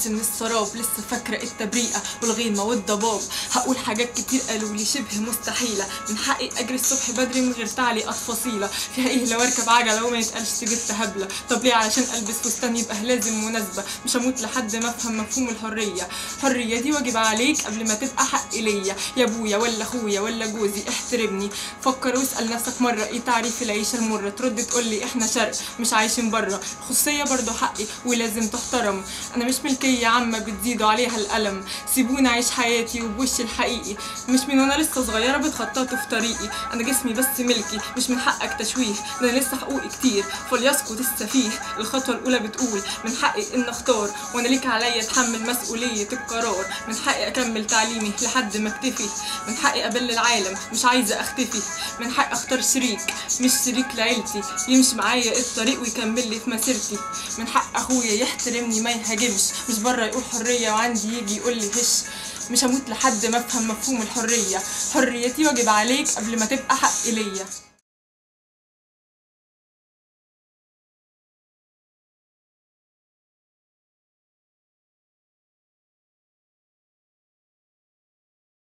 من السراب لسه فاكرة التبريئة والغيمة والضباب هقول حاجات كتير قالوا لي شبه مستحيلة من حقي أجري الصبح بدري من غير تعليقات فصيلة فيها إيه لو أركب عجلة وما يتقالش جبت هبلة طب ليه علشان ألبس فستان يبقى لازم مناسبة مش هموت لحد ما أفهم مفهوم الحرية حرية دي واجب عليك قبل ما تبقى حق ليا يا أبويا ولا أخويا ولا جوزي احترمني فكر واسأل نفسك مرة إيه تعريف العيشة المرة ترد تقولي إحنا شرق مش عايشين بره خصوصية برضو حقي ولازم تحترم أنا مش ملكية عامة بتزيدوا عليها الألم سيبوني أعيش حياتي وبوشي الحقيقي مش من وأنا لسه صغيرة بتخططوا في طريقي أنا جسمي بس ملكي مش من حقك تشويه ده أنا لسه حقوقي كتير فليسقط السفيه الخطوة الأولى بتقول من حقي إن أختار وأنا ليك عليا أتحمل مسؤولية القرار من حقي أكمل تعليمي لحد ما أكتفي من حقي أبل العالم مش عايزة أختفي من حقي أختار شريك مش شريك لعيلتي يمشي معايا الطريق ويكمل لي في مسيرتي من حق أخويا يحترمني ما يهاجمش مش بره يقول حرية وعندي يجي يقول لي هش مش هموت لحد ما افهم مفهوم الحرية حريتي واجب عليك قبل ما تبقى حق ليا